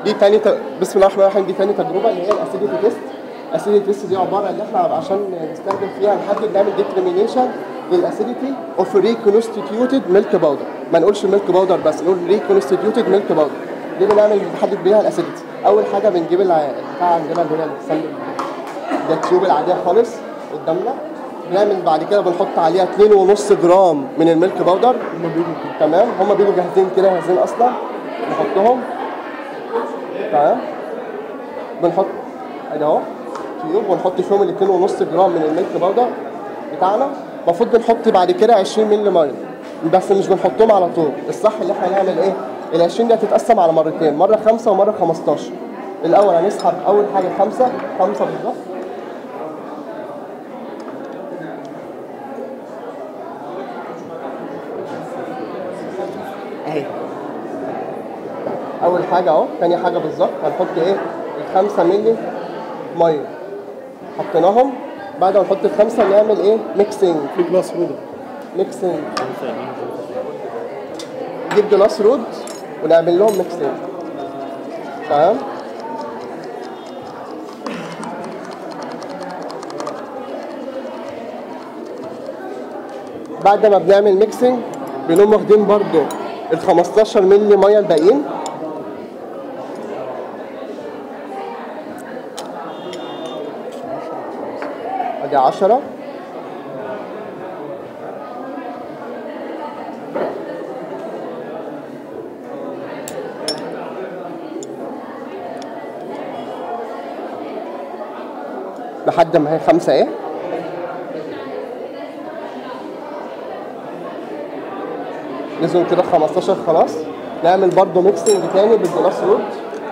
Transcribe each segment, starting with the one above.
دي تاني ت... بسم الله الرحمن الرحيم دي تاني تجربه اللي هي الاسيديتي تيست الاسيديتي تيست دي عباره ان احنا عشان نستخدم فيها نحدد نعمل ديترمينيشن للاسيديتي اوف ريكونستيتيوتد ميلك باودر ما نقولش ميلك باودر بس نقول ريكونستيتيوتد ميلك باودر دي بنعمل بنحدد بيها الاسيديتي اول حاجه بنجيب الع- بتاع عندنا اللي هي السل ده التيوب العاديه خالص قدامنا بنعمل بعد كده بنحط عليها 2.5 جرام من الميلك باودر تمام هما بيبقوا جاهزين كده جاهزين اصلا نحطهم تمام بنحط ادي اهو تيوب ونحط فيهم ال 2.5 جرام من الميلك باودر بتاعنا المفروض بنحط بعد كده 20 مللي ميه بس مش بنحطهم على طول الصح اللي احنا هنعمل ايه ال 20 دي هتتقسم على مرتين مره 5 ومره 15 الاول هنسحب اول حاجه 5 5 بالظبط اهي اول حاجه اهو تاني حاجه بالظبط هنحط ايه الخمسة مللي ميه حطيناهم بعد ما نحط الخمسه نعمل ايه ميكسينج في جلاس رودة ميكسينج نجيب جلاس رود ونعمل لهم ميكسينج تمام بعد ما بنعمل ميكسينج بنقوم واخدين برضو ال 15 مللي ميه الباقيين ادي 10 لحد ما هي خمسة ايه نزلوا كده 15 خلاص نعمل برضو ميكسنج تاني بالجلاس رود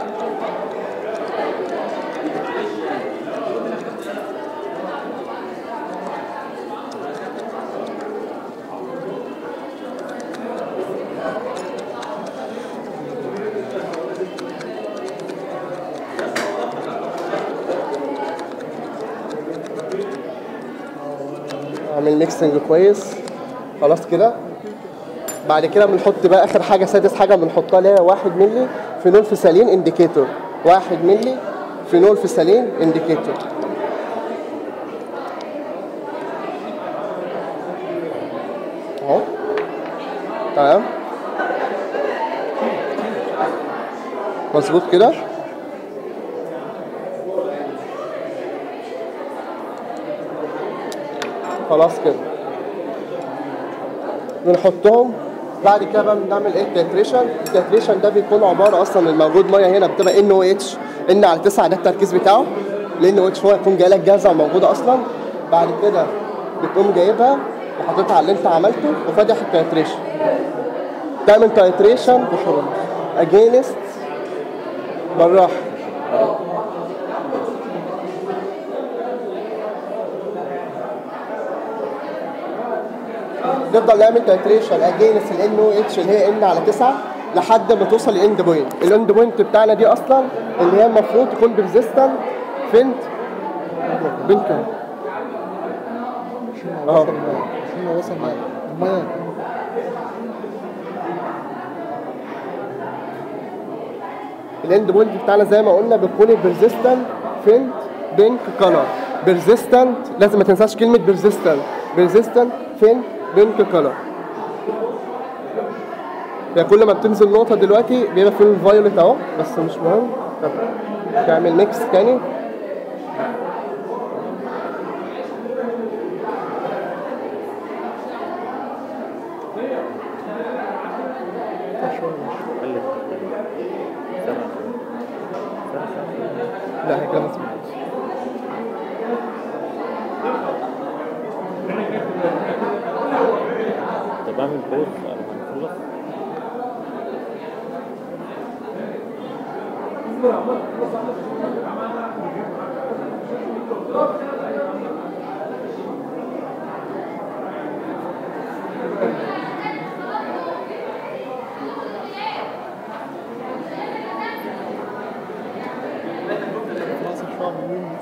اعمل ميكسنج كويس خلاص كده بعد كده بنحط بقى اخر حاجه سادس حاجه بنحطها اللي هي 1 مللي فينول فيسالين انديكيتور 1 مللي فينول فيسالين انديكيتور اهو تمام مظبوط كده خلاص كده بنحطهم بعد كده بقى بنعمل ايه التتريشن التتريشن ده بيكون عباره اصلا الموجود ميه هنا بتبقى ان او اتش ان على 9 ده التركيز بتاعه لان او اتش هو يكون جاي لك جاهزه وموجوده اصلا بعد كده بتقوم جايبها وحاططها على اللي انت عملته وفاتح التتريشن تعمل تايتريشن اجينست بالراحه نفضل نعمل تايتريشن اجينست الان او اتش اللي هي ان على 9 لحد ما توصل للاند بوينت الاند بوينت بتاعنا دي اصلا اللي هي المفروض تكون بريزيستنت فينت بنت اه عشان وصل معايا المية الاند بوينت بتاعنا زي ما قلنا بتكون البرزيستنت فينت بينك كلر بيرزيستنت لازم ما تنساش كلمه بيرزيستنت بيرزيستنت فينت بينك كلر يعني كل ما بتنزل نقطه دلوقتي بيبقى فيه الفايولت اهو بس مش مهم طب تعمل ميكس تاني لا هي كده مظبوط طب اعمل بوز على ما نخلص خلاص الشعب مين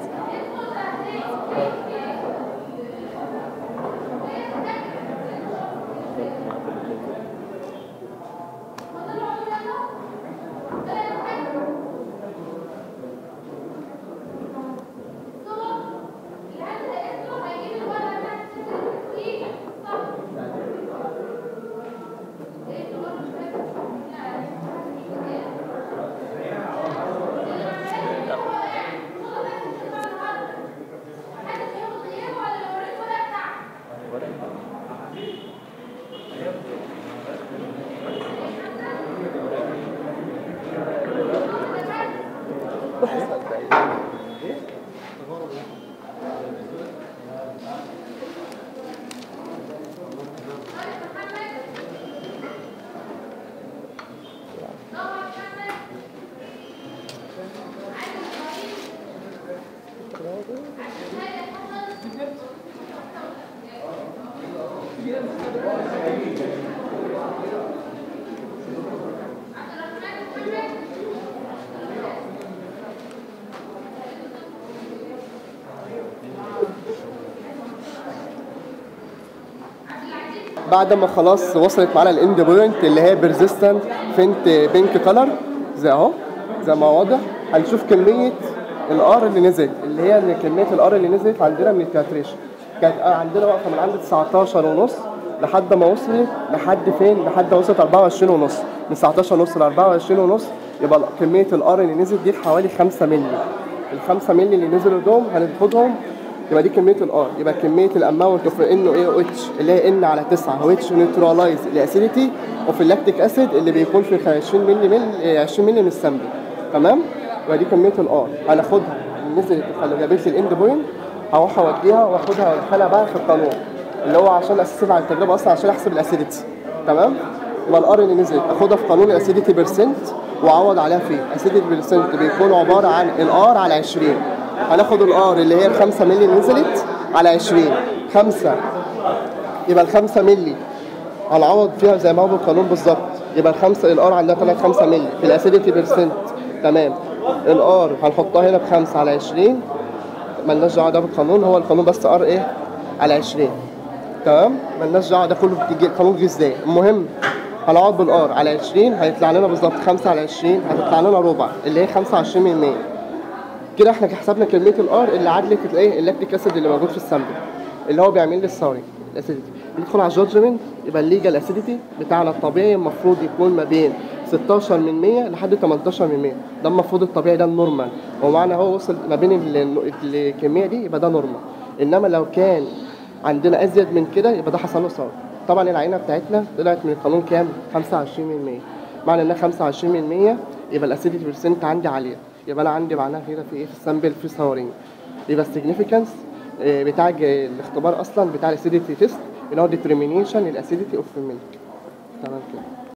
بعد ما خلاص وصلت معانا الاند بوينت اللي هي بيرزيستنت فينت بينك كلر زي اهو زي ما واضح هنشوف كميه الار اللي نزلت اللي هي إن كميه الار اللي نزلت عندنا من الكاتريشن كانت عندنا واقفه من عند 19 ونص لحد ما وصلت لحد فين لحد ما وصلت 24 ونص من 19 ونص ل 24 ونص يبقى كميه الار اللي نزلت دي حوالي 5 مللي ال 5 مللي اللي نزلوا دول هناخدهم يبقى دي كميه الار يبقى كميه الاماونت اوف ان اي او اتش اللي هي ان على 9 which نيوتراليز الاسيديتي اوف اللاكتيك اسيد اللي بيكون في 20 مللي مل 20 مللي من السامبل تمام يبقى دي كميه الار هناخدها نزلت اللي جابت لي الاند بوينت هروح اوديها واخدها وادخلها بقى في القانون اللي هو عشان اساسا على التجربه اصلا عشان احسب الاسيديتي تمام يبقى الار اللي نزلت اخدها في قانون الاسيديتي بيرسنت واعوض عليها فيه اسيديتي بيرسنت بيكون عباره عن الار على 20 هناخد الار اللي هي ال 5 مللي اللي نزلت على 20 5 يبقى ال 5 مللي هنعوض فيها زي ما هو بالقانون بالظبط يبقى الخمسه الار عندها طلعت 5 مللي في الاسيديتي بيرسنت تمام الار هنحطها هنا ب 5 على 20 ملناش دعوه ده بالقانون هو القانون بس ار ايه على 20 تمام ملناش دعوه ده كله بتيجي قانون غذائي المهم هنقعد بالار على 20 هيطلع لنا بالظبط 5 على 20 هتطلع لنا ربع اللي هي 25 من 100 كده احنا حسبنا كميه الار اللي عدلت الايه اللاكتيك اسيد اللي موجود في السامبل اللي هو بيعمل لي السوري الاسيديتي ندخل على الجادجمنت يبقى الليجال اسيديتي بتاعنا الطبيعي المفروض يكون ما بين 16 من 100 لحد 18 من 100 ده المفروض الطبيعي ده النورمال ومعنى هو وصل ما بين ال- ال- الكميه دي يبقى ده نورمال انما لو كان عندنا ازيد من كده يبقى ده حصل له صار طبعا العينه بتاعتنا طلعت من القانون كام 25 من 100 معنى انها 25 من 100 يبقى الاسيديتي بيرسنت عندي عاليه يبقى انا عندي معناها كده في ايه في السامبل في ساورين يبقى السيجنيفيكانس بتاع ج- الاختبار اصلا بتاع الاسيديتي تيست اللي هو ديترمينيشن الاسيديتي اوف ميلك تمام كده